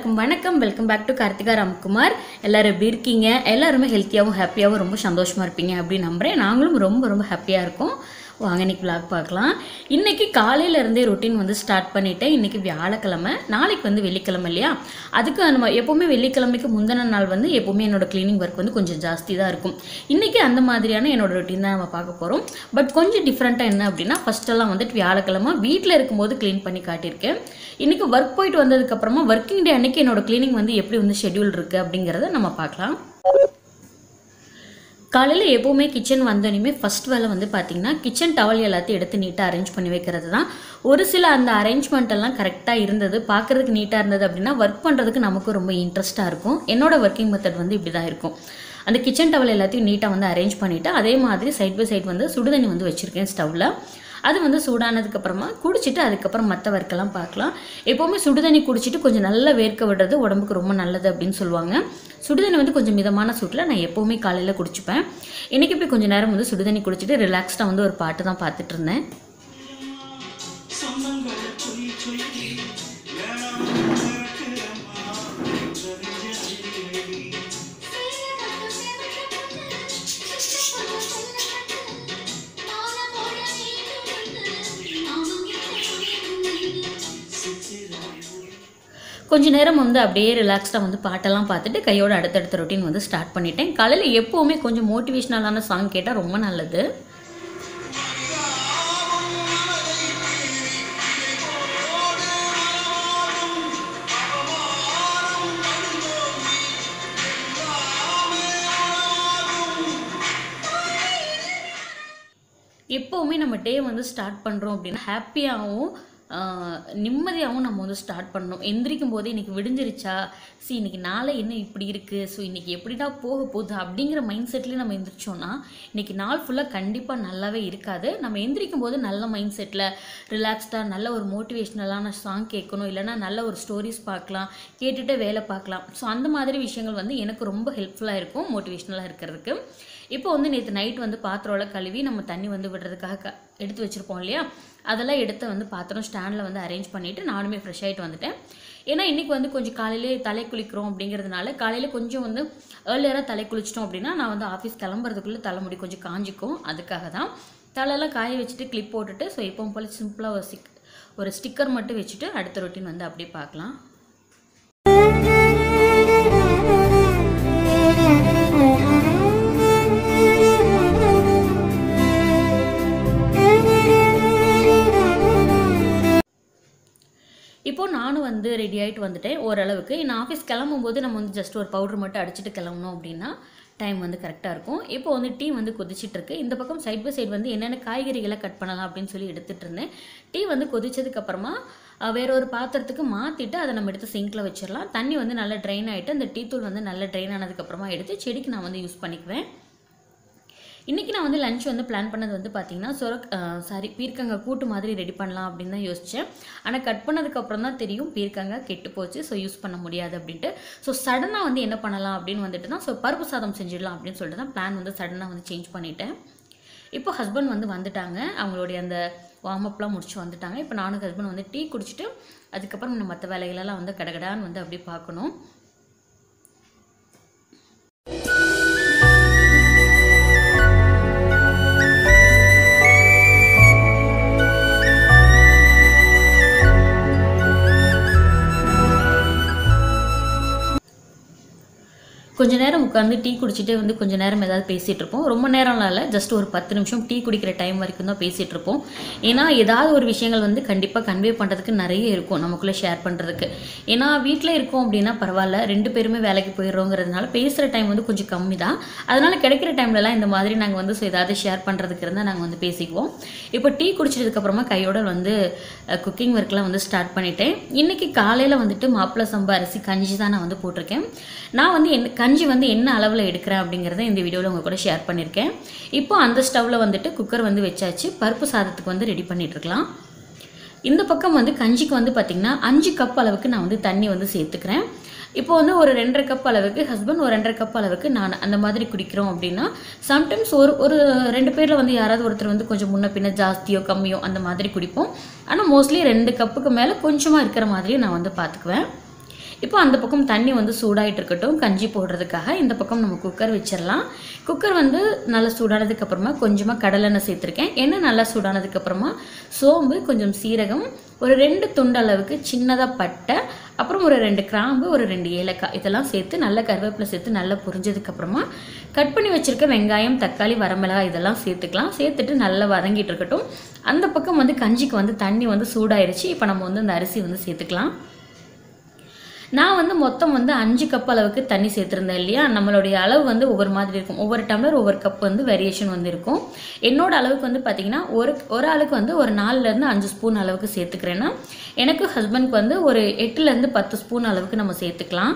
எல்லாருக்கும் வணக்கம் welcome back to Karthika Ramkumar எல்லாரும் எப்படி இருக்கீங்க எல்லாருமே ஹெல்த்தியாகவும் ஹாப்பியாகவும் ரொம்ப சந்தோஷமாக இருப்பீங்க அப்படின்னு நம்புகிறேன் நாங்களும் ரொம்ப ரொம்ப ஹாப்பியாக இருக்கோம் வாங்க இன்னைக்கு vlog பார்க்கலாம் இன்னைக்கு காலையில இருந்தே ரொட்டீன் வந்து ஸ்டார்ட் பண்ணிட்டேன் இன்னைக்கு வியாழக்கிழமை நாளைக்கு வந்து வெள்ளிக்கிழமை இல்லையா அதுக்கு நம்ம எப்போவுமே வெள்ளிக்கிழமைக்கு முந்தின நாள் வந்து எப்போவுமே என்னோட க்ளீனிங் ஒர்க் வந்து கொஞ்சம் ஜாஸ்தி தான் இருக்கும் இன்னைக்கு அந்த மாதிரியான என்னோட ரொட்டீன் தான் நம்ம பார்க்க போகிறோம் பட் கொஞ்சம் டிஃப்ரெண்ட்டாக என்ன அப்படின்னா ஃபர்ஸ்டெல்லாம் வந்துட்டு வியாழக்கிழமை வீட்டில் இருக்கும்போது க்ளீன் பண்ணி காட்டியிருக்கேன் இன்னைக்கு ஒர்க் போயிட்டு வந்ததுக்கப்புறமா ஒர்க்கிங் டே அன்னைக்கு என்னோட க்ளீனிங் வந்து எப்படி வந்து ஷெட்யூல் இருக்குது அப்படிங்கிறத நம்ம பார்க்கலாம் காலையில் எப்போவுமே கிச்சன் வந்தோடனே ஃபர்ஸ்ட் வேலை வந்து பார்த்தீங்கன்னா கிச்சன் டவல் எல்லாத்தையும் எடுத்து நீட்டாக அரேஞ்ச் பண்ணி வைக்கிறது தான் ஒரு சில அந்த அரேஞ்ச்மெண்ட் எல்லாம் கரெக்டாக இருந்தது பார்க்குறதுக்கு நீட்டாக இருந்தது அப்படின்னா ஒர்க் பண்ணுறதுக்கு நமக்கு ரொம்ப இன்ட்ரெஸ்ட்டாக இருக்கும் என்னோட ஒர்க்கிங் மெத்தட் வந்து இப்படி தான் இருக்கும் அந்த கிச்சன் டவல் எல்லாத்தையும் நீட்டாக வந்து அரேஞ்ச் பண்ணிவிட்டு அதே மாதிரி சைட் பை சைட் வந்து சுடுதண்ணி வந்து வச்சுருக்கேன் ஸ்டவ்வில் அது வந்து சூடானதுக்கு அப்புறமா குடிச்சிட்டு அதுக்கப்புறம் மற்ற ஒர்க்கெல்லாம் பார்க்கலாம் எப்போவுமே சுடுதண்ணி குடிச்சிட்டு கொஞ்சம் நல்லா வேர்க்க விடுறது உடம்புக்கு ரொம்ப நல்லது அப்படின்னு சொல்லுவாங்க சுடுதண்ணி வந்து கொஞ்சம் மிதமான சூட்டில் நான் எப்போவுமே காலையில் குடிச்சுப்பேன் இன்றைக்கி போய் கொஞ்சம் நேரம் வந்து சுடுதண்ணி குடிச்சிட்டு ரிலாக்ஸ்டாக வந்து ஒரு பாட்டு தான் பார்த்துட்டு இருந்தேன் சொந்தங்களை சொல்லி சொல்லி வேணாம் மறக்கிறம்மா தெரிஞ்ச கொஞ்ச நேரம் வந்து அப்படியே ரிலாக்ஸ்டாக வந்து பாட்டெல்லாம் பார்த்துட்டு கையோட அடுத்தடுத்த ரொட்டீன் வந்து ஸ்டார்ட் பண்ணிட்டேன் காலையில் எப்போவுமே கொஞ்சம் மோட்டிவேஷ்னலான சாங் கேட்டால் ரொம்ப நல்லது எப்போவுமே நம்ம டே வந்து ஸ்டார்ட் பண்ணுறோம் அப்படின்னா ஹாப்பியாகவும் நிம்மதியாகவும் நம்ம வந்து ஸ்டார்ட் பண்ணணும் எந்திரிக்கும் போதே இன்னைக்கு விடிஞ்சிருச்சா சி இன்னைக்கு நாளை என்ன இப்படி இருக்குது ஸோ இன்னைக்கு எப்படிடா போக போகுது அப்படிங்கிற மைண்ட் செட்லேயே நம்ம எந்திரிச்சோன்னா இன்னைக்கு நாள் ஃபுல்லாக கண்டிப்பாக நல்லாவே இருக்காது நம்ம எந்திரிக்கும் போது நல்ல மைண்ட் செட்டில் ரிலாக்ஸ்டாக நல்ல ஒரு மோட்டிவேஷ்னலான சாங் கேட்கணும் இல்லைன்னா நல்ல ஒரு ஸ்டோரிஸ் பார்க்கலாம் கேட்டுட்டு வேலை பார்க்கலாம் ஸோ அந்த மாதிரி விஷயங்கள் வந்து எனக்கு ரொம்ப ஹெல்ப்ஃபுல்லாக இருக்கும் மோட்டிவேஷ்னலாக இருக்கிறதுக்கு இப்போ வந்து நேற்று நைட் வந்து பாத்திரம்லாம் கழுவி நம்ம தண்ணி வந்து விடுறதுக்காக க எடுத்து வச்சுருப்போம் இல்லையா அதெல்லாம் எடுத்து வந்து பாத்திரம் ஸ்டாண்டில் வந்து அரேஞ்ச் பண்ணிவிட்டு நானுமே ஃப்ரெஷ் ஆகிட்டு வந்துட்டேன் ஏன்னா இன்றைக்கி வந்து கொஞ்சம் காலையிலே தலை குளிக்கிறோம் அப்படிங்கிறதுனால காலையில் கொஞ்சம் வந்து ஏர்லியராக தலை குளிச்சிட்டோம் அப்படின்னா நான் வந்து ஆஃபீஸ் கிளம்புறதுக்குள்ளே தலைமுடி கொஞ்சம் காஞ்சிக்கும் அதுக்காக தான் தலையெல்லாம் காய வச்சுட்டு கிளிப் போட்டுட்டு ஸோ எப்பவும் போல் சிம்பிளாக ஒரு ஸ்டிக் ஒரு ஸ்டிக்கர் மட்டும் வச்சுட்டு அடுத்த ரொட்டீன் வந்து அப்படியே பார்க்கலாம் இப்போ நானும் வந்து ரெடி ஆகிட்டு வந்துட்டேன் ஓரளவுக்கு நான் ஆஃபீஸ் கிளம்பும்போது நம்ம வந்து ஜஸ்ட் ஒரு பவுடர் மட்டும் அடிச்சுட்டு கிளம்பணும் அப்படின்னா டைம் வந்து கரெக்டாக இருக்கும் இப்போ வந்து டீ வந்து கொதிச்சிட்டு இருக்கு இந்த பக்கம் சைட் பை சைடு வந்து என்னென்ன காய்கறிகளை கட் பண்ணலாம் அப்படின்னு சொல்லி எடுத்துட்டு இருந்தேன் டீ வந்து கொதிச்சதுக்கு அப்புறமா அஹ், வேற ஒரு பாத்திரத்துக்கு மாற்றிட்டு அதை நம்ம எடுத்து சிங்கில் வச்சிடலாம் தண்ணி வந்து நல்லா ட்ரைன் ஆகிட்டு அந்த டீ தூள் வந்து நல்லா ட்ரைன் ஆனதுக்கப்புறமா எடுத்து செடிக்கு நான் வந்து யூஸ் பண்ணிக்குவேன் இன்றைக்கி நான் வந்து லஞ்ச் வந்து பிளான் பண்ணது வந்து பார்த்தீங்கன்னா சொரக் சாரி பீர்க்கங்காய் கூட்டு மாதிரி ரெடி பண்ணலாம் அப்படின்னு தான் யோசித்தேன் ஆனால் கட் பண்ணதுக்கப்புறம் தான் தெரியும் பீர்க்கங்காய் கெட்டு போச்சு ஸோ யூஸ் பண்ண முடியாது அப்படின்ட்டு ஸோ சடனாக வந்து என்ன பண்ணலாம் அப்படின்னு வந்துட்டு தான் ஸோ பருப்பு சாதம் செஞ்சிடலாம் அப்படின்னு சொல்லிட்டு தான் பிளான் வந்து சடனாக வந்து சேஞ்ச் பண்ணிட்டேன் இப்போ ஹஸ்பண்ட் வந்து வந்துட்டாங்க அவங்களுடைய அந்த வார்ம் அப்லாம் முடிச்சு வந்துட்டாங்க இப்போ நானும் ஹஸ்பண்ட் வந்து டீ குடிச்சிட்டு அதுக்கப்புறம் நம்ம மற்ற வேலைகளெல்லாம் வந்து கடகடான்னு வந்து அப்படியே பார்க்கணும் கொஞ்ச நேரம் உட்காந்து டீ குடிச்சிட்டே வந்து கொஞ்ச நேரம் ஏதாவது பேசிகிட்டு இருப்போம் ரொம்ப நேரம்லாம் இல்லை ஜஸ்ட் ஒரு பத்து நிமிஷம் டீ குடிக்கிற டைம் வரைக்கும் தான் பேசிகிட்டு இருப்போம் ஏன்னா ஏதாவது ஒரு விஷயங்கள் வந்து கண்டிப்பாக கன்வே பண்ணுறதுக்கு நிறைய இருக்கும் நமக்குள்ளே ஷேர் பண்ணுறதுக்கு ஏன்னா வீட்டில் இருக்கோம் அப்படின்னா பரவாயில்ல ரெண்டு பேருமே வேலைக்கு போயிடுறோங்கிறதுனால பேசுகிற டைம் வந்து கொஞ்சம் கம்மி தான் அதனால் கிடைக்கிற டைம்லலாம் இந்த மாதிரி நாங்கள் வந்து so ஏதாவது ஷேர் பண்ணுறதுக்கு இருந்தால் நாங்கள் வந்து பேசிக்குவோம் இப்போ டீ குடிச்சதுக்கப்புறமா கையோட வந்து குக்கிங் ஒர்க்லாம் வந்து ஸ்டார்ட் பண்ணிட்டேன் இன்றைக்கி காலையில் வந்துட்டு மாப்பிள்ளை சம்பா அரிசி கஞ்சி தான் நான் வந்து போட்டிருக்கேன் நான் வந்து என்ன கஞ்சி வந்து என்ன அளவில் எடுக்கிறேன் அப்படிங்கிறத இந்த வீடியோவில் உங்கள் கூட ஷேர் பண்ணியிருக்கேன் இப்போ அந்த ஸ்டவ்வில் வந்துட்டு குக்கர் வந்து வச்சாச்சு பருப்பு சாதத்துக்கு வந்து ரெடி பண்ணிட்டு இருக்கலாம் இந்த பக்கம் வந்து கஞ்சிக்கு வந்து பார்த்திங்கன்னா அஞ்சு கப் அளவுக்கு நான் வந்து தண்ணி வந்து சேர்த்துக்கிறேன் இப்போ வந்து ஒரு ரெண்டரை கப் அளவுக்கு ஹஸ்பண்ட் ஒரு ரெண்டரை கப் அளவுக்கு நான் அந்த மாதிரி குடிக்கிறோம் அப்படின்னா சம்டைம்ஸ் ஒரு ஒரு ரெண்டு பேரில் வந்து யாராவது ஒருத்தர் வந்து கொஞ்சம் முன்ன பின்ன ஜாஸ்தியோ கம்மியோ அந்த மாதிரி குடிப்போம் ஆனால் மோஸ்ட்லி ரெண்டு கப்புக்கு மேலே கொஞ்சமாக இருக்கிற மாதிரி நான் வந்து பார்த்துக்குவேன் இப்போ அந்த பக்கம் தண்ணி வந்து சூடாயிட்டு இருக்கட்டும் கஞ்சி போடுறதுக்காக இந்த பக்கம் நம்ம குக்கர் வச்சிடலாம் குக்கர் வந்து நல்லா சூடானதுக்கு அப்புறமா கொஞ்சமாக கடலெண்ணெய் சேர்த்துருக்கேன் எண்ணெய் நல்லா சூடானதுக்கு அப்புறமா சோம்பு கொஞ்சம் சீரகம் ஒரு ரெண்டு துண்டு அளவுக்கு சின்னதாக பட்டை அப்புறம் ஒரு ரெண்டு கிராம்பு ஒரு ரெண்டு ஏலக்காய் இதெல்லாம் சேர்த்து நல்லா கருவேப்பிலை சேர்த்து நல்லா புரிஞ்சதுக்கு அப்புறமா கட் பண்ணி வச்சிருக்க வெங்காயம் தக்காளி வரமிளகாய் இதெல்லாம் சேர்த்துக்கலாம் சேர்த்துட்டு நல்லா வதங்கிட்டு இருக்கட்டும் அந்த பக்கம் வந்து கஞ்சிக்கு வந்து தண்ணி வந்து சூடாயிருச்சு இப்போ நம்ம வந்து அந்த அரிசி வந்து சேர்த்துக்கலாம் நான் வந்து மொத்தம் வந்து அஞ்சு கப் அளவுக்கு தண்ணி சேர்த்துருந்தேன் இல்லையா நம்மளுடைய அளவு வந்து ஒவ்வொரு மாதிரி இருக்கும் ஒவ்வொரு டம்ளர் ஒவ்வொரு கப் வந்து வேரியேஷன் வந்து இருக்கும் என்னோட அளவுக்கு வந்து பார்த்திங்கன்னா ஒரு ஒரு ஆளுக்கு வந்து ஒரு நாலுலேருந்து அஞ்சு ஸ்பூன் அளவுக்கு சேர்த்துக்கிறேன்னா எனக்கு ஹஸ்பண்ட்க்கு வந்து ஒரு எட்டுலேருந்து பத்து ஸ்பூன் அளவுக்கு நம்ம சேர்த்துக்கலாம்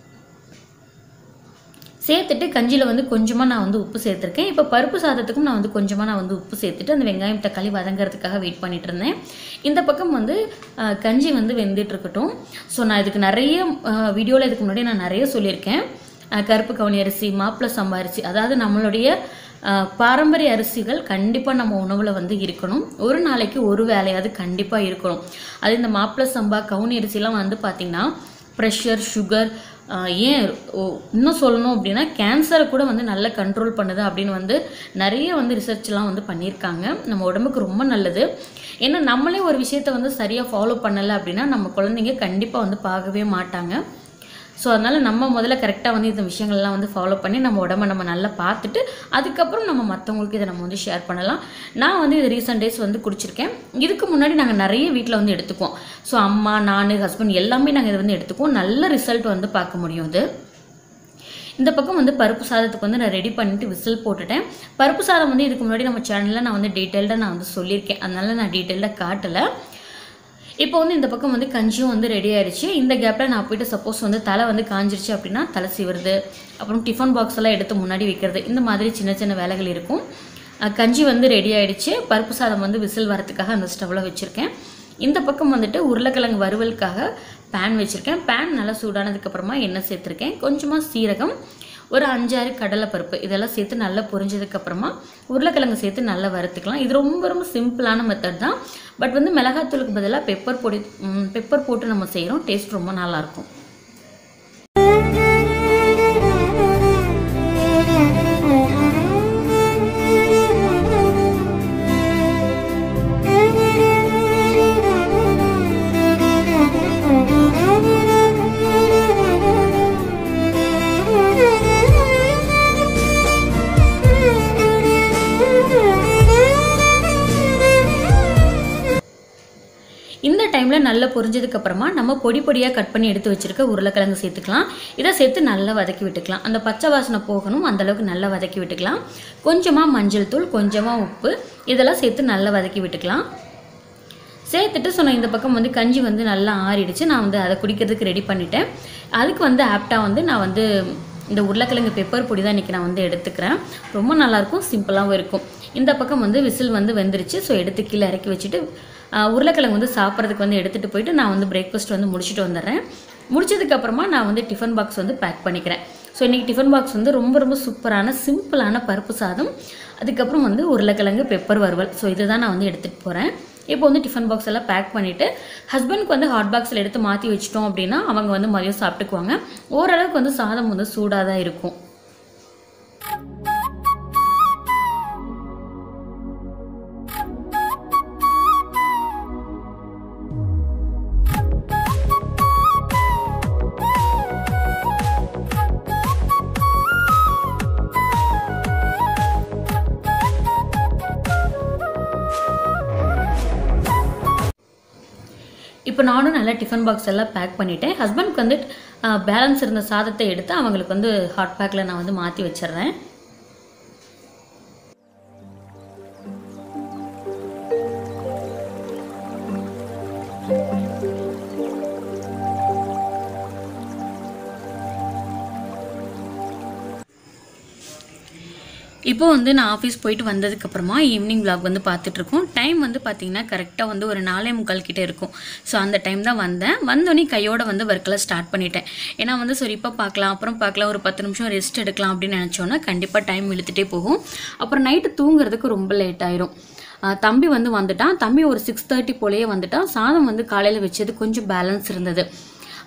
சேர்த்துட்டு கஞ்சியில் வந்து கொஞ்சமாக நான் வந்து உப்பு சேர்த்துருக்கேன் இப்போ பருப்பு சாதத்துக்கும் நான் வந்து கொஞ்சமாக நான் வந்து உப்பு சேர்த்துட்டு அந்த வெங்காயம் தக்காளி வதங்கிறதுக்காக வெயிட் பண்ணிட்டு இருந்தேன் இந்த பக்கம் வந்து அஹ், கஞ்சி வந்து வெந்துட்டு இருக்கட்டும் ஸோ நான் இதுக்கு நிறைய வீடியோவில் இதுக்கு முன்னாடி நான் நிறைய சொல்லியிருக்கேன் அஹ், கருப்பு கவுனி அரிசி மாப்பிள சம்பா அரிசி அதாவது நம்மளுடைய அஹ், பாரம்பரிய அரிசிகள் கண்டிப்பாக நம்ம உணவில் வந்து இருக்கணும் ஒரு நாளைக்கு ஒரு வேலையாவது கண்டிப்பாக இருக்கணும் அது இந்த மாப்பிள சம்பா கவுனி அரிசிலாம் வந்து பார்த்திங்கன்னா ப்ரெஷர் சுகர் ஏன் ஓ, இன்னும் சொல்லணும் அப்படின்னா கேன்சரை கூட வந்து நல்லா கண்ட்ரோல் பண்ணுது அப்படின்னு வந்து நிறைய வந்து ரிசர்ச்லாம் வந்து பண்ணியிருக்காங்க நம்ம உடம்புக்கு ரொம்ப நல்லது ஏன்னா நம்மளே ஒரு விஷயத்தை வந்து சரியாக ஃபாலோ பண்ணலை அப்படின்னா நம்ம குழந்தைங்க கண்டிப்பாக வந்து பார்க்கவே மாட்டாங்க ஸோ அதனால் நம்ம முதல்ல கரெக்டாக வந்து இந்த விஷயங்கள்லாம் வந்து ஃபாலோ பண்ணி நம்ம உடம்ப நம்ம நல்லா பார்த்துட்டு அதுக்கப்புறம் நம்ம மற்றவங்களுக்கு இதை நம்ம வந்து ஷேர் பண்ணலாம் நான் வந்து இது ரீசெண்ட் டேஸ் வந்து குடிச்சிருக்கேன் இதுக்கு முன்னாடி நாங்கள் நிறைய வீட்டில் வந்து எடுத்துக்குவோம் ஸோ அம்மா நான் ஹஸ்பண்ட் எல்லாமே நாங்கள் இதை வந்து எடுத்துக்குவோம் நல்ல ரிசல்ட் வந்து பார்க்க முடியும் இது இந்த பக்கம் வந்து பருப்பு சாதத்துக்கு வந்து நான் ரெடி பண்ணிட்டு விசில் போட்டுட்டேன் பருப்பு சாதம் வந்து இதுக்கு முன்னாடி நம்ம சேனலில் நான் வந்து டீட்டெயில்டாக நான் வந்து சொல்லியிருக்கேன் அதனால நான் டீட்டெயில்டாக காட்டலை இப்போ வந்து இந்த பக்கம் வந்து கஞ்சியும் வந்து ரெடி ஆயிடுச்சு இந்த கேப்பில் நான் போயிட்டு சப்போஸ் வந்து தலை வந்து காஞ்சிருச்சு அப்படின்னா தலை சீவுறது அப்புறம் டிஃபன் பாக்ஸ் எல்லாம் எடுத்து முன்னாடி வைக்கிறது இந்த மாதிரி சின்ன சின்ன வேலைகள் இருக்கும் அஹ் கஞ்சி வந்து ரெடி ஆயிடுச்சு பருப்பு சாதம் வந்து விசில் வரதுக்காக அந்த ஸ்டவ்வில் வச்சுருக்கேன் இந்த பக்கம் வந்துட்டு உருளைக்கிழங்கு வறுவலுக்காக பேன் வச்சுருக்கேன் பேன் நல்லா சூடானதுக்கப்புறமா எண்ணெய் சேர்த்துருக்கேன் கொஞ்சமாக சீரகம் ஒரு அஞ்சாறு கடலைப்பருப்பு இதெல்லாம் சேர்த்து நல்லா பொரிஞ்சதுக்கப்புறமா உருளைக்கிழங்கு சேர்த்து நல்லா வறுத்துக்கலாம் இது ரொம்ப ரொம்ப சிம்பிளான மெத்தட் தான் பட் வந்து மிளகாத்தூளுக்கு பதிலாக பெப்பர் பொடி பெப்பர் போட்டு நம்ம செய்கிறோம் டேஸ்ட் ரொம்ப நல்லாயிருக்கும் இந்த டைமில் நல்லா பொரிஞ்சதுக்கு அப்புறமா நம்ம பொடி பொடியாக கட் பண்ணி எடுத்து வச்சிருக்க உருளைக்கிழங்கு சேர்த்துக்கலாம் இதை சேர்த்து நல்லா வதக்கி விட்டுக்கலாம் அந்த பச்சை வாசனை போகணும் அந்த அளவுக்கு நல்லா வதக்கி விட்டுக்கலாம் கொஞ்சமாக மஞ்சள் தூள் கொஞ்சமாக உப்பு இதெல்லாம் சேர்த்து நல்லா வதக்கி விட்டுக்கலாம் சேர்த்துட்டு ஸோ நான் இந்த பக்கம் வந்து கஞ்சி வந்து நல்லா ஆறிடுச்சு நான் வந்து அதை குடிக்கிறதுக்கு ரெடி பண்ணிட்டேன் அதுக்கு வந்து ஆப்டாக வந்து நான் வந்து இந்த உருளைக்கிழங்கு பெப்பர் பொடி தான் இன்றைக்கி நான் வந்து எடுத்துக்கிறேன் ரொம்ப நல்லாயிருக்கும் சிம்பிளாகவும் இருக்கும் இந்த பக்கம் வந்து விசில் வந்து வெந்துருச்சு ஸோ எடுத்து கீழே இறக்கி வச்சுட்டு ஆஹ், உருளைக்கிழங்கு வந்து சாப்பிட்றதுக்கு வந்து எடுத்துகிட்டு போயிட்டு நான் வந்து பிரேக்ஃபாஸ்ட் வந்து முடிச்சுட்டு வந்துடுறேன் முடிச்சதுக்கப்புறமா நான் வந்து டிஃபன் பாக்ஸ் வந்து பேக் பண்ணிக்கிறேன் ஸோ இன்றைக்கி டிஃபன் பாக்ஸ் வந்து ரொம்ப ரொம்ப சூப்பரான சிம்பிளான பருப்பு சாதம் அதுக்கப்புறம் வந்து உருளைக்கிழங்கு பெப்பர் வறுவல் ஸோ இதுதான் நான் வந்து எடுத்துகிட்டு போகிறேன் இப்போ வந்து டிஃபன் பாக்ஸ் எல்லாம் பேக் பண்ணிவிட்டு ஹஸ்பண்ட்க்கு வந்து ஹாட் பாக்ஸில் எடுத்து மாற்றி வச்சிட்டோம் அப்படின்னா அவங்க வந்து மதியம் சாப்பிட்டுக்குவாங்க ஓரளவுக்கு வந்து சாதம் வந்து சூடாக தான் இருக்கும் இப்போ நானும் நல்லா டிஃபன் பாக்ஸ் எல்லாம் பேக் பண்ணிட்டேன் ஹஸ்பண்ட்க்கு வந்து பேலன்ஸ் இருந்த சாதத்தை எடுத்து அவங்களுக்கு வந்து ஹாட் பேக்கில் நான் வந்து மாற்றி வச்சிடுறேன் இப்போ வந்து நான் ஆஃபீஸ் போயிட்டு வந்ததுக்கப்புறமா ஈவினிங் vlog வந்து பார்த்துட்ருக்கோம் டைம் வந்து பார்த்தீங்கன்னா கரெக்டாக வந்து ஒரு நாலே முக்கால் கிட்ட இருக்கும் ஸோ அந்த டைம் தான் வந்தேன் வந்தோடனே கையோட வந்து ஒர்க்கெல்லாம் ஸ்டார்ட் பண்ணிட்டேன் ஏன்னா வந்து சரி இப்போ பார்க்கலாம் அப்புறம் பார்க்கலாம் ஒரு பத்து நிமிஷம் ரெஸ்ட் எடுக்கலாம் அப்படின்னு நினச்சோன்னா கண்டிப்பாக டைம் இழுத்துட்டே போகும் அப்புறம் நைட்டு தூங்குறதுக்கு ரொம்ப லேட் ஆயிரும் ஆஹ் தம்பி வந்து வந்துட்டான் தம்பி ஒரு சிக்ஸ் தேர்ட்டி போலயே வந்துட்டான் சாதம் வந்து காலையில் வச்சது கொஞ்சம் பேலன்ஸ் இருந்தது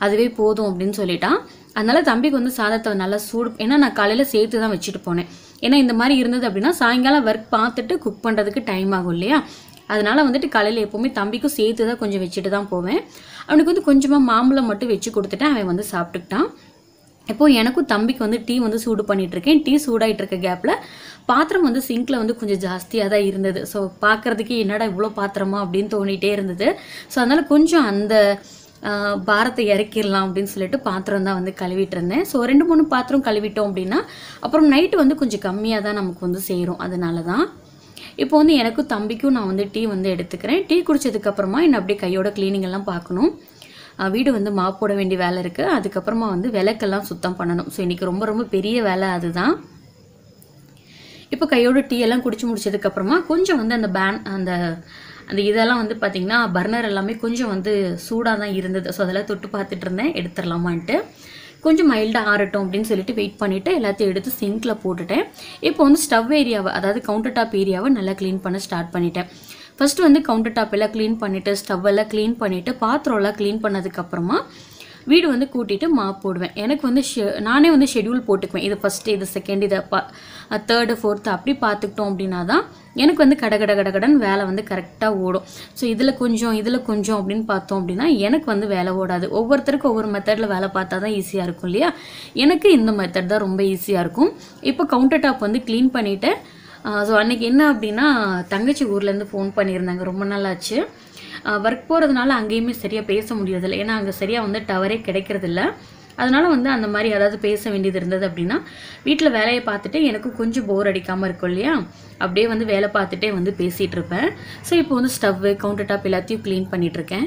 அதுவே போதும் அப்படின்னு சொல்லிட்டான் அதனால தம்பிக்கு வந்து சாதத்தை நல்லா சூடு ஏன்னா நான் காலையில் சேர்த்து தான் வச்சுட்டு போனேன் ஏன்னா இந்த மாதிரி இருந்தது அப்படின்னா சாயங்காலம் ஒர்க் பார்த்துட்டு குக் பண்ணுறதுக்கு டைம் ஆகும் இல்லையா அதனால வந்துட்டு காலையில் எப்போவுமே தம்பிக்கும் சேர்த்து தான் கொஞ்சம் வச்சுட்டு தான் போவேன் அவனுக்கு வந்து கொஞ்சமாக மாம்பழம் மட்டும் வச்சு கொடுத்துட்டேன் அவன் வந்து சாப்பிட்டுக்கிட்டான் இப்போ எனக்கும் தம்பிக்கு வந்து டீ வந்து சூடு பண்ணிட்டு இருக்கேன் டீ சூடாயிட்டு இருக்க கேப்பில் பாத்திரம் வந்து சிங்க்ல வந்து கொஞ்சம் ஜாஸ்தியாக தான் இருந்தது ஸோ பார்க்கறதுக்கு என்னடா இவ்வளோ பாத்திரமா அப்படின்னு தோணிட்டே இருந்தது ஸோ அதனால கொஞ்சம் அந்த ஆஹ், பாரத்தை இறக்கிடலாம் அப்படின்னு சொல்லிட்டு பாத்திரம் தான் வந்து கழுவிட்டு இருந்தேன் ஸோ ரெண்டு மூணு பாத்திரம் கழுவிட்டோம் அப்படின்னா அப்புறம் நைட்டு வந்து கொஞ்சம் கம்மியாக தான் நமக்கு வந்து சேரும் அதனால தான் இப்போ வந்து எனக்கும் தம்பிக்கும் நான் வந்து டீ வந்து எடுத்துக்கிறேன் டீ குடிச்சதுக்கு அப்புறமா என்ன அப்படியே கையோட க்ளீனிங் எல்லாம் பார்க்கணும் அஹ் வீடு வந்து மாப் போட வேண்டிய வேலை இருக்குது அதுக்கப்புறமா வந்து விளக்கெல்லாம் சுத்தம் பண்ணணும் ஸோ இன்றைக்கி ரொம்ப ரொம்ப பெரிய வேலை அதுதான் இப்போ கையோட டீ எல்லாம் குடிச்சு முடிச்சதுக்கு அப்புறமா கொஞ்சம் வந்து அந்த பேன் அந்த அந்த இதெல்லாம் வந்து பார்த்திங்கன்னா பர்னர் எல்லாமே கொஞ்சம் வந்து சூடாக தான் இருந்தது ஸோ அதெல்லாம் தொட்டு பார்த்துட்டு இருந்தேன் எடுத்துடலாமான்ட்டு கொஞ்சம் மைல்டாக ஆறட்டும் அப்படின்னு சொல்லிட்டு வெயிட் பண்ணிவிட்டு எல்லாத்தையும் எடுத்து சிங்க்கில் போட்டுட்டேன் இப்போ வந்து ஸ்டவ் ஏரியாவை அதாவது கவுண்டர் டாப் ஏரியாவை நல்லா க்ளீன் பண்ண ஸ்டார்ட் பண்ணிட்டேன் ஃபர்ஸ்ட் வந்து கவுண்டர் டாப் எல்லாம் க்ளீன் பண்ணிவிட்டு ஸ்டவ் எல்லாம் க்ளீன் பண்ணிவிட்டு பாத்திரம் எல்லாம் க்ளீன் பண்ணதுக்கப்புறமா வீடு வந்து கூட்டிட்டு மாப் போடுவேன் எனக்கு வந்து ஷெ- நானே வந்து ஷெட்யூல் போட்டுக்குவேன் இது ஃபஸ்ட்டு இது செகண்ட் இதை பா தேர்டு ஃபோர்த்து அப்படி பார்த்துக்கிட்டோம் அப்படின்னா தான் எனக்கு வந்து கட கட கட கடன்னு வேலை வந்து கரெக்டாக ஓடும் ஸோ இதில் கொஞ்சம் இதில் கொஞ்சம் அப்படின்னு பார்த்தோம் அப்படின்னா எனக்கு வந்து வேலை ஓடாது ஒவ்வொருத்தருக்கும் ஒவ்வொரு மெத்தடில் வேலை பார்த்தா தான் ஈஸியாக இருக்கும் இல்லையா எனக்கு இந்த மெத்தட் தான் ரொம்ப ஈஸியாக இருக்கும் இப்போ கவுண்டர் டாப் வந்து க்ளீன் பண்ணிவிட்டு ஸோ அன்னைக்கு என்ன அப்படின்னா தங்கச்சி ஊர்லேருந்து ஃபோன் பண்ணியிருந்தாங்க ரொம்ப நாள் ஆச்சு ஒர்க் போகிறதுனால அங்கேயுமே சரியாக பேச முடியறதில்ல ஏன்னா அங்கே சரியாக வந்து டவரே கிடைக்கிறதில்ல அதனால வந்து அந்த மாதிரி அதாவது பேச வேண்டியது இருந்தது அப்படின்னா வீட்டில் வேலையை பார்த்துட்டு எனக்கும் கொஞ்சம் போர் அடிக்காமல் இருக்கும் இல்லையா அப்படியே வந்து வேலை பார்த்துட்டே வந்து பேசிகிட்டு இருப்பேன் ஸோ இப்போ வந்து ஸ்டவ்வு கவுண்டர் டாப் எல்லாத்தையும் க்ளீன் பண்ணிட்டு இருக்கேன்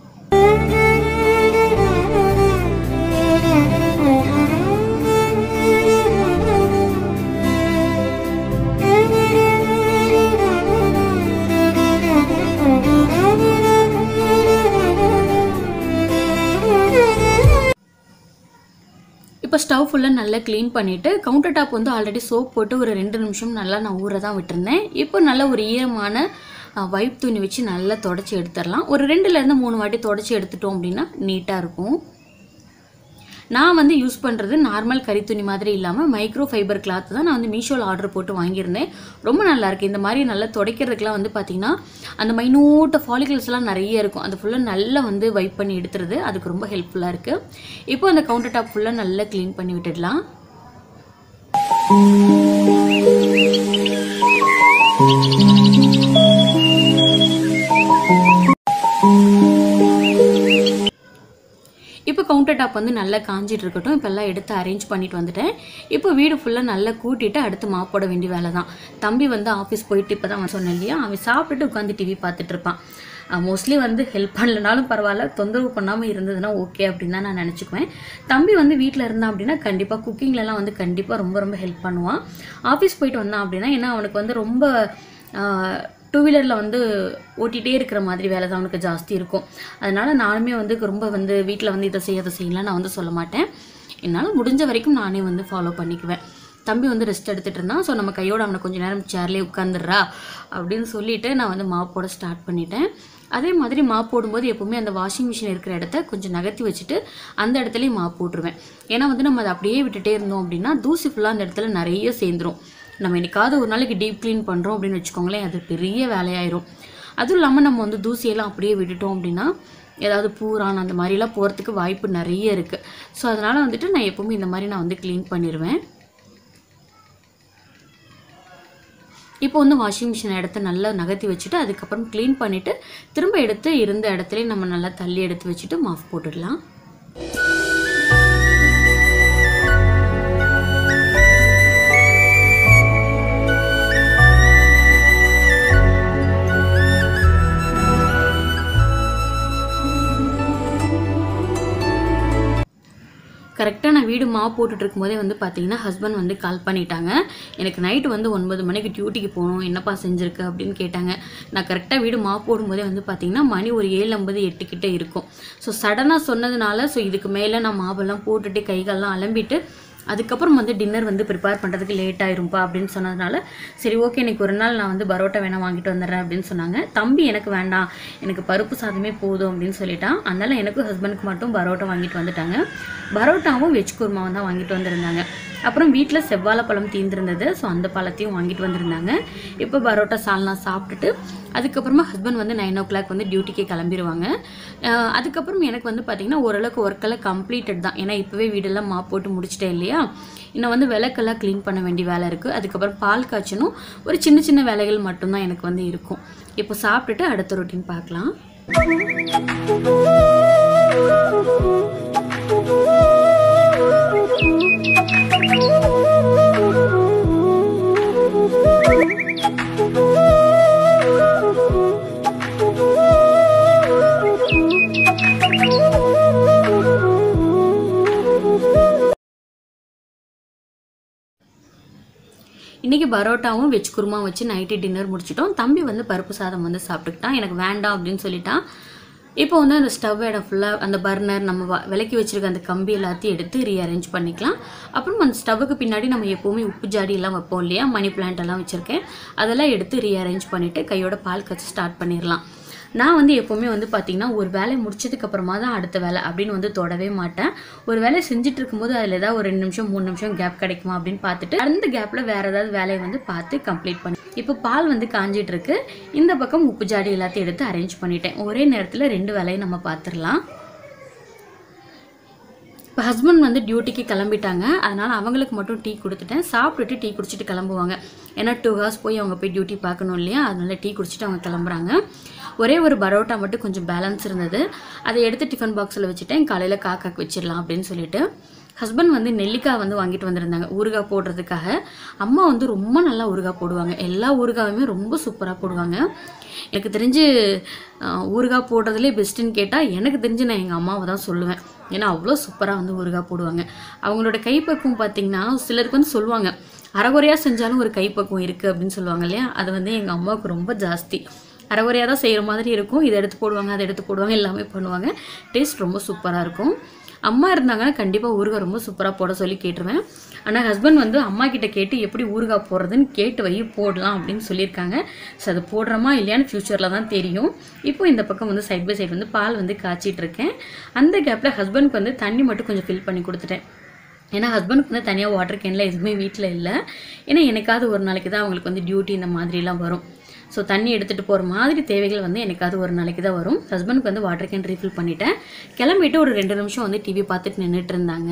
இப்போ ஸ்டவ் ஃபுல்லாக நல்லா க்ளீன் பண்ணிவிட்டு கவுண்டர் டாப் வந்து ஆல்ரெடி சோப் போட்டு ஒரு ரெண்டு நிமிஷம் நல்லா நான் ஊற தான் விட்டுருந்தேன் இப்போ நல்ல ஒரு ஈரமான வைப் துணி வச்சு நல்லா தொடச்சி எடுத்துடலாம் ஒரு ரெண்டுலேருந்து மூணு வாட்டி தொடச்சி எடுத்துட்டோம் அப்படின்னா நீட்டாக இருக்கும் நான் வந்து யூஸ் பண்ணுறது நார்மல் கறி துணி மாதிரி இல்லாமல் மைக்ரோ ஃபைபர் கிளாத் தான் நான் வந்து மீஷோவில் ஆர்டர் போட்டு வாங்கியிருந்தேன் ரொம்ப நல்லா இருக்கு இந்த மாதிரி நல்லா துடைக்கிறதுக்குலாம் வந்து பார்த்திங்கன்னா அந்த மைனூட்ட ஃபாலிகல்ஸ்லாம் நிறைய இருக்கும் அது ஃபுல்லாக நல்லா வந்து வைப் பண்ணி எடுத்துருது அதுக்கு ரொம்ப ஹெல்ப்ஃபுல்லாக இருக்குது இப்போ அந்த கவுண்டர் டாப் ஃபுல்லாக நல்லா க்ளீன் பண்ணி விட்டுடலாம் இப்போ கவுண்டர் டாப் வந்து நல்லா காஞ்சிட்டு இருக்கட்டும் இப்போ எல்லாம் எடுத்து அரேஞ்ச் பண்ணிட்டு வந்துட்டேன் இப்போ வீடு ஃபுல்லாக நல்லா கூட்டிட்டு அடுத்து மாப் போட வேண்டிய வேலை தான் தம்பி வந்து ஆஃபீஸ் போயிட்டு இப்போ தான் சொன்னேன் இல்லையா அவன் சாப்பிட்டுட்டு உட்காந்து டிவி பார்த்துட்டு இருப்பான் மோஸ்ட்லி வந்து ஹெல்ப் பண்ணலனாலும் பரவாயில்ல தொந்தரவு பண்ணாமல் இருந்ததுன்னா ஓகே அப்படின்னு தான் நான் நினச்சிக்குவேன் தம்பி வந்து வீட்டில் இருந்தான் அப்படின்னா கண்டிப்பாக குக்கிங்லலாம் வந்து கண்டிப்பாக ரொம்ப ரொம்ப ஹெல்ப் பண்ணுவான் ஆஃபீஸ் போயிட்டு வந்தான் அப்படின்னா ஏன்னா அவனுக்கு வந்து ரொம்ப டூ வீலரில் வந்து ஓட்டிகிட்டே இருக்கிற மாதிரி வேலை தான் அவனுக்கு ஜாஸ்தி இருக்கும் அதனால நானுமே வந்து ரொம்ப வந்து வீட்டில் வந்து இதை செய்ய அதை செய்யலாம் நான் வந்து சொல்ல மாட்டேன் என்னால் முடிஞ்ச வரைக்கும் நானே வந்து ஃபாலோ பண்ணிக்குவேன் தம்பி வந்து ரெஸ்ட் எடுத்துகிட்டு இருந்தான் ஸோ நம்ம கையோட அவனை கொஞ்ச நேரம் சேர்லேயே உட்காந்துடுறா அப்படின்னு சொல்லிட்டு நான் வந்து மாப் போட ஸ்டார்ட் பண்ணிட்டேன் அதே மாதிரி மாப் போடும்போது எப்போவுமே அந்த வாஷிங் மிஷின் இருக்கிற இடத்த கொஞ்சம் நகர்த்தி வச்சுட்டு அந்த இடத்துலையும் மாப் போட்டுருவேன் ஏன்னா வந்து நம்ம அதை அப்படியே விட்டுட்டே இருந்தோம் அப்படின்னா தூசி ஃபுல்லாக அந்த இடத்துல நிறைய சேர்ந்துரும் நம்ம என்னைக்காவது ஒரு நாளைக்கு டீப் க்ளீன் பண்ணுறோம் அப்படின்னு வச்சுக்கோங்களேன் அது பெரிய வேலையாயிரும் அதுவும் இல்லாமல் நம்ம வந்து தூசியெல்லாம் அப்படியே விட்டுட்டோம் அப்படின்னா ஏதாவது பூரான் அந்த மாதிரிலாம் போகிறதுக்கு வாய்ப்பு நிறைய இருக்குது ஸோ அதனால் வந்துட்டு நான் எப்போவுமே இந்த மாதிரி நான் வந்து க்ளீன் பண்ணிடுவேன் இப்போ வந்து வாஷிங் மிஷின் இடத்த நல்லா நகர்த்தி வச்சுட்டு அதுக்கப்புறம் க்ளீன் பண்ணிவிட்டு திரும்ப எடுத்து இருந்த இடத்துலயே நம்ம நல்லா தள்ளி எடுத்து வச்சுட்டு மாஃப் போட்டுடலாம் கரெக்டாக நான் வீடு மா போட்டுட்டு இருக்கும்போதே வந்து பார்த்தீங்கன்னா ஹஸ்பண்ட் வந்து கால் பண்ணிட்டாங்க எனக்கு நைட்டு வந்து ஒன்பது மணிக்கு டியூட்டிக்கு போகணும் என்னப்பா செஞ்சுருக்கு அப்படின்னு கேட்டாங்க நான் கரெக்டாக வீடு மா போடும்போதே வந்து பார்த்தீங்கன்னா மணி ஒரு ஏழு ஐம்பது எட்டு கிட்ட இருக்கும் ஸோ சடனாக சொன்னதுனால ஸோ இதுக்கு மேலே நான் மாவெல்லாம் போட்டுட்டு கைகாலெலாம் அலம்பிட்டு அதுக்கப்புறம் வந்து டின்னர் வந்து ப்ரிப்பேர் பண்ணுறதுக்கு லேட் ஆயிரும்ப்பா அப்படின்னு சொன்னதுனால சரி ஓகே இன்னைக்கு ஒரு நாள் நான் வந்து பரோட்டா வேணா வாங்கிட்டு வந்துடுறேன் அப்படின்னு சொன்னாங்க தம்பி எனக்கு வேண்டாம் எனக்கு பருப்பு சாதமே போதும் அப்படின்னு சொல்லிட்டான் அதனால எனக்கும் ஹஸ்பண்டுக்கு மட்டும் பரோட்டா வாங்கிட்டு வந்துட்டாங்க பரோட்டாவும் வெஜ் குருமாவும் தான் வாங்கிட்டு வந்திருந்தாங்க அப்புறம் வீட்டில் செவ்வாழைப்பழம் தீர்ந்திருந்தது ஸோ அந்த பழத்தையும் வாங்கிட்டு வந்திருந்தாங்க இப்போ பரோட்டா சால்னா சாப்பிட்டுட்டு அதுக்கப்புறமா ஹஸ்பண்ட் வந்து நைன் ஓ கிளாக் வந்து டியூட்டிக்கு கிளம்பிடுவாங்க அஹ் அதுக்கப்புறம் எனக்கு வந்து பார்த்திங்கன்னா ஓரளவுக்கு ஒர்க்கெல்லாம் கம்ப்ளீட்டட் தான் ஏன்னா இப்போவே வீடெல்லாம் மாப் போட்டு முடிச்சிட்டேன் இல்லையா இன்னும் வந்து விளக்கெல்லாம் க்ளீன் பண்ண வேண்டிய வேலை இருக்குது அதுக்கப்புறம் பால் காய்ச்சணும் ஒரு சின்ன சின்ன வேலைகள் மட்டும்தான் எனக்கு வந்து இருக்கும் இப்போ சாப்பிட்டுட்டு அடுத்த ரொட்டீன் பார்க்கலாம் இன்றைக்கி பரோட்டாவும் வெஜ் குருமா வச்சு நைட்டு டின்னர் முடிச்சிட்டோம் தம்பி வந்து பருப்பு சாதம் வந்து சாப்பிட்டுக்கிட்டான் எனக்கு வேண்டாம் அப்படின்னு சொல்லிட்டான் இப்போ வந்து அந்த ஸ்டவ் இடம் ஃபுல்லாக அந்த பர்னர் நம்ம வ- விலக்கி வச்சிருக்க அந்த கம்பி எல்லாத்தையும் எடுத்து ரீஅரேஞ்ச் பண்ணிக்கலாம் அப்புறம் அந்த ஸ்டவ்வுக்கு பின்னாடி நம்ம எப்போவுமே உப்பு ஜாடி எல்லாம் வைப்போம் இல்லையா மணி பிளான்ட் எல்லாம் வச்சுருக்கேன் அதெல்லாம் எடுத்து ரீஅரேஞ்ச் பண்ணிவிட்டு கையோட பால் கச்சி ஸ்டார்ட் பண்ணிடலாம் நான் வந்து எப்போவுமே வந்து பார்த்தீங்கன்னா ஒரு வேலையை முடிச்சதுக்கு அப்புறமா தான் அடுத்த வேலை அப்படின்னு வந்து தொடவே மாட்டேன் ஒரு வேலையை செஞ்சுட்டு இருக்கும்போது அதில் ஏதாவது ஒரு ரெண்டு நிமிஷம் மூணு நிமிஷம் கேப் கிடைக்குமா அப்படின்னு பார்த்துட்டு அந்த கேப்பில் வேறு ஏதாவது வேலையை வந்து பார்த்து கம்ப்ளீட் பண்ணி இப்போ பால் வந்து காஞ்சிட்டு இருக்கு இந்த பக்கம் உப்பு ஜாடி எல்லாத்தையும் எடுத்து அரேஞ்ச் பண்ணிட்டேன் ஒரே நேரத்தில் ரெண்டு வேலையை நம்ம பார்த்துடலாம் இப்போ ஹஸ்பண்ட் வந்து டியூட்டிக்கு கிளம்பிட்டாங்க அதனால் அவங்களுக்கு மட்டும் டீ கொடுத்துட்டேன் சாப்பிட்டுட்டு டீ குடிச்சிட்டு கிளம்புவாங்க ஏன்னா டூ ஹவர்ஸ் போய் அவங்க போய் டியூட்டி பார்க்கணும் இல்லையா அதனால டீ குடிச்சிட்டு அவங்க கிளம்புறாங்க ஒரே ஒரு பரோட்டா மட்டும் கொஞ்சம் பேலன்ஸ் இருந்தது அதை எடுத்து டிஃபன் பாக்ஸில் வச்சுட்டேன் காலையில் காக்காக்கு வச்சிடலாம் அப்படின்னு சொல்லிட்டு ஹஸ்பண்ட் வந்து நெல்லிக்காய் வந்து வாங்கிட்டு வந்திருந்தாங்க ஊறுகாய் போடுறதுக்காக அம்மா வந்து ரொம்ப நல்லா ஊறுகாய் போடுவாங்க எல்லா ஊறுகாயுமே ரொம்ப சூப்பராக போடுவாங்க எனக்கு தெரிஞ்சு அஹ், ஊறுகாய் போடுறதுலே பெஸ்ட்டுன்னு கேட்டால் எனக்கு தெரிஞ்சு நான் எங்கள் அம்மாவை தான் சொல்லுவேன் ஏன்னா அவ்வளோ சூப்பராக வந்து ஊறுகாய் போடுவாங்க அவங்களோட கைப்பக்குவம் பார்த்தீங்கன்னா சிலருக்கு வந்து சொல்லுவாங்க அரைகுறையாக செஞ்சாலும் ஒரு கைப்பக்குவம் இருக்குது அப்படின்னு சொல்லுவாங்க இல்லையா அது வந்து எங்கள் அம்மாவுக்கு ரொம்ப ஜாஸ்தி அரைகுறையாக தான் செய்கிற மாதிரி இருக்கும் இதை எடுத்து போடுவாங்க அதை எடுத்து போடுவாங்க எல்லாமே பண்ணுவாங்க டேஸ்ட் ரொம்ப சூப்பராக இருக்கும் அம்மா இருந்தாங்கன்னா கண்டிப்பாக ஊறுகாய் ரொம்ப சூப்பராக போட சொல்லி கேட்டுருவேன் ஆனால் ஹஸ்பண்ட் வந்து அம்மா கிட்ட கேட்டு எப்படி ஊறுகாய் போடுறதுன்னு கேட்டு வை போடலாம் அப்படின்னு சொல்லியிருக்காங்க ஸோ அது போடுறோமா இல்லையான்னு ஃப்யூச்சரில் தான் தெரியும் இப்போ இந்த பக்கம் வந்து சைட் பை சைடு வந்து பால் வந்து காய்ச்சிட்டு இருக்கேன் அந்த கேப்பில் ஹஸ்பண்ட்க்கு வந்து தண்ணி மட்டும் கொஞ்சம் ஃபில் பண்ணி கொடுத்துட்டேன் ஏன்னா ஹஸ்பண்டுக்கு வந்து தனியாக வாட்டர் கேனில் எதுவுமே வீட்டில் இல்லை ஏன்னா எனக்காவது ஒரு நாளைக்கு தான் அவங்களுக்கு வந்து டியூட்டி இந்த மாதிரிலாம் வரும் ஸோ தண்ணி எடுத்துகிட்டு போகிற மாதிரி தேவைகள் வந்து எனக்காவது ஒரு நாளைக்கு தான் வரும் ஹஸ்பண்டுக்கு வந்து வாட்டர் கேன் ரீஃபில் பண்ணிட்டேன் கிளம்பிட்டு ஒரு ரெண்டு நிமிஷம் வந்து டிவி பார்த்துட்டு நின்றுட்டு இருந்தாங்க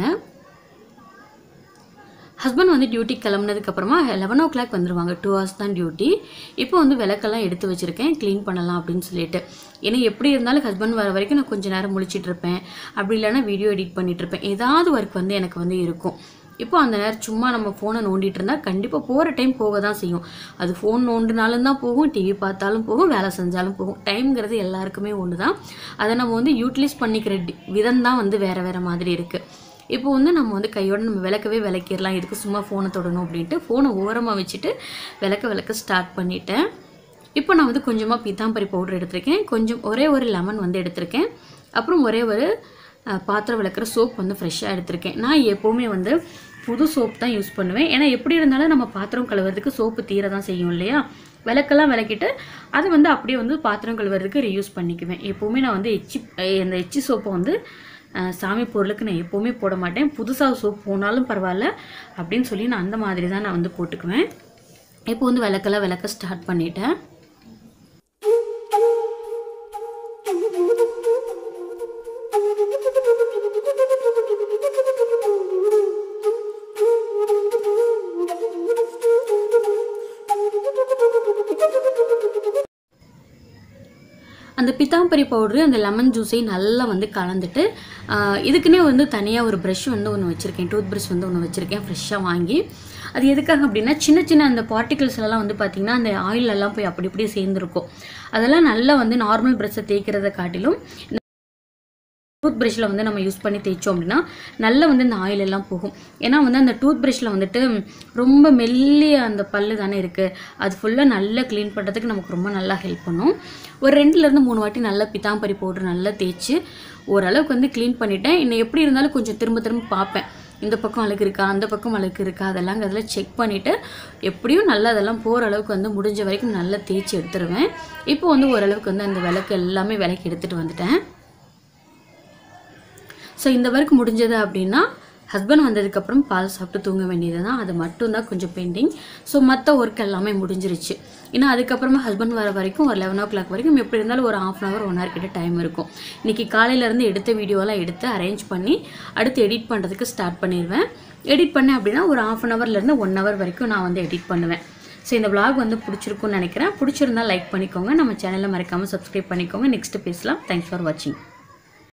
ஹஸ்பண்ட் வந்து டியூட்டி கிளம்புனதுக்கு அப்புறமா லெவன் ஓ கிளாக் வந்துருவாங்க டூ ஹவர்ஸ் தான் டியூட்டி இப்போ வந்து விளக்கெல்லாம் எடுத்து வச்சுருக்கேன் க்ளீன் பண்ணலாம் அப்படின்னு சொல்லிட்டு ஏன்னா எப்படி இருந்தாலும் ஹஸ்பண்ட் வர வரைக்கும் நான் கொஞ்ச நேரம் முழிச்சிட்டு இருப்பேன் அப்படி இல்லைன்னா வீடியோ எடிட் பண்ணிட்டு இருப்பேன் ஏதாவது ஒர்க் வந்து எனக்கு வந்து இருக்கும் இப்போ அந்த நேரம் சும்மா நம்ம ஃபோனை நோண்டிட்டு இருந்தால் கண்டிப்பாக போகிற டைம் போக தான் செய்யும் அது ஃபோன் நோண்டினாலும் தான் போகும் டிவி பார்த்தாலும் போகும் வேலை செஞ்சாலும் போகும் டைம்ங்கிறது எல்லாருக்குமே ஒன்று தான் அதை நம்ம வந்து யூட்டிலைஸ் பண்ணிக்கிற டி- விதம் தான் வந்து வேறு வேறு மாதிரி இருக்குது இப்போ வந்து நம்ம வந்து கையோட நம்ம விளக்கவே விளக்கிடலாம் எதுக்கு சும்மா ஃபோனை தொடணும் அப்படின்ட்டு ஃபோனை ஓரமாக வச்சுட்டு விளக்க விளக்க ஸ்டார்ட் பண்ணிட்டேன் இப்போ நான் வந்து கொஞ்சமாக பீத்தாம்பரி பவுடர் எடுத்திருக்கேன் கொஞ்சம் ஒரே ஒரு லெமன் வந்து எடுத்திருக்கேன் அப்புறம் ஒரே ஒரு அஹ், பாத்திரம் விளக்குற சோப் வந்து ஃப்ரெஷ்ஷாக எடுத்திருக்கேன் நான் எப்போவுமே வந்து புது சோப் தான் யூஸ் பண்ணுவேன் ஏன்னா எப்படி இருந்தாலும் நம்ம பாத்திரம் கழுவுறதுக்கு சோப்பு தீர தான் செய்யும் இல்லையா விளக்கெல்லாம் விளக்கிட்டு அதை வந்து அப்படியே வந்து பாத்திரம் கழுவுறதுக்கு ரீயூஸ் பண்ணிக்குவேன் எப்போவுமே நான் வந்து எச்சி அஹ், இந்த எச்சி சோப்பை வந்து அஹ், சாமி பொருளுக்கு நான் எப்போவுமே போட மாட்டேன் புதுசாக சோப் போனாலும் பரவாயில்ல அப்படின்னு சொல்லி நான் அந்த மாதிரி தான் நான் வந்து போட்டுக்குவேன் இப்போ வந்து விளக்கெல்லாம் விளக்க ஸ்டார்ட் பண்ணிட்டேன் அந்த பித்தாம்பரி பவுட்ரு அந்த லெமன் ஜூஸையும் நல்லா வந்து கலந்துட்டு ஆஹ், இதுக்குன்னே வந்து தனியாக ஒரு ப்ரஷ் வந்து ஒன்று வச்சுருக்கேன் டூத் ப்ரஷ் வந்து ஒன்று வச்சுருக்கேன் ஃப்ரெஷ்ஷாக வாங்கி அது எதுக்காக அப்படின்னா சின்ன சின்ன அந்த பார்ட்டிகல்ஸ் எல்லாம் வந்து பார்த்திங்கன்னா அந்த oil எல்லாம் போய் அப்படி இப்படியே சேர்ந்துருக்கும் அதெல்லாம் நல்லா வந்து நார்மல் ப்ரஷ்ஷை தேய்க்கிறத காட்டிலும் டூத் ப்ரஷ்ஷில் வந்து நம்ம யூஸ் பண்ணி தேய்ச்சோம் அப்படின்னா நல்லா வந்து இந்த ஆயில் எல்லாம் போகும் ஏன்னா வந்து அந்த டூத் ப்ரஷ்ஷில் வந்துட்டு ரொம்ப மெல்லிய அந்த பல்லு தானே இருக்குது அது ஃபுல்லாக நல்லா க்ளீன் பண்ணுறதுக்கு நமக்கு ரொம்ப நல்லா ஹெல்ப் பண்ணும் ஒரு ரெண்டுலேருந்து மூணு வாட்டி நல்லா பித்தாம்பரி பவுடர் நல்லா தேய்ச்சி ஓரளவுக்கு வந்து க்ளீன் பண்ணிட்டேன் இன்னும் எப்படி இருந்தாலும் கொஞ்சம் திரும்ப திரும்ப பார்ப்பேன் இந்த பக்கம் அழுக்கு இருக்கா அந்த பக்கம் அழுக்கு இருக்கா அதெல்லாம் அதில் செக் பண்ணிவிட்டு எப்படியும் நல்லா அதெல்லாம் போகிற அளவுக்கு வந்து முடிஞ்ச வரைக்கும் நல்லா தேய்ச்சி எடுத்துருவேன் இப்போ வந்து ஓரளவுக்கு வந்து அந்த விளக்கு எல்லாமே விளக்கி எடுத்துகிட்டு வந்துட்டேன் ஸோ இந்த ஒர்க் முடிஞ்சது அப்படின்னா ஹஸ்பண்ட் வந்ததுக்கப்புறம் பால் சாப்பிட்டு தூங்க வேண்டியது தான் அது மட்டும்தான் கொஞ்சம் பெண்டிங் ஸோ மற்ற ஒர்க் எல்லாமே முடிஞ்சிருச்சு இன்னும் அதுக்கப்புறமா ஹஸ்பண்ட் வர வரைக்கும் ஒரு லெவன் ஓ கிளாக் வரைக்கும் எப்படி இருந்தாலும் ஒரு half an hour one hour கிட்ட டைம் இருக்கும் இன்றைக்கி காலையிலேருந்து எடுத்த வீடியோலாம் எடுத்து அரேஞ்ச் பண்ணி அடுத்து எடிட் பண்ணுறதுக்கு ஸ்டார்ட் பண்ணிடுவேன் எடிட் பண்ணேன் அப்படின்னா ஒரு ஆஃப் அன் ஹவர்லேருந்து ஒன் ஹவர் வரைக்கும் நான் வந்து எடிட் பண்ணுவேன் ஸோ இந்த vlog வந்து பிடிச்சிருக்கும்னு நினைக்கிறேன் பிடிச்சிருந்தா லைக் பண்ணிக்கோங்க நம்ம சேனலை மறக்காமல் சப்ஸ்கிரைப் பண்ணிக்கோங்க நெக்ஸ்ட் பேசலாம் தேங்க்ஸ் ஃபார் வாட்சிங்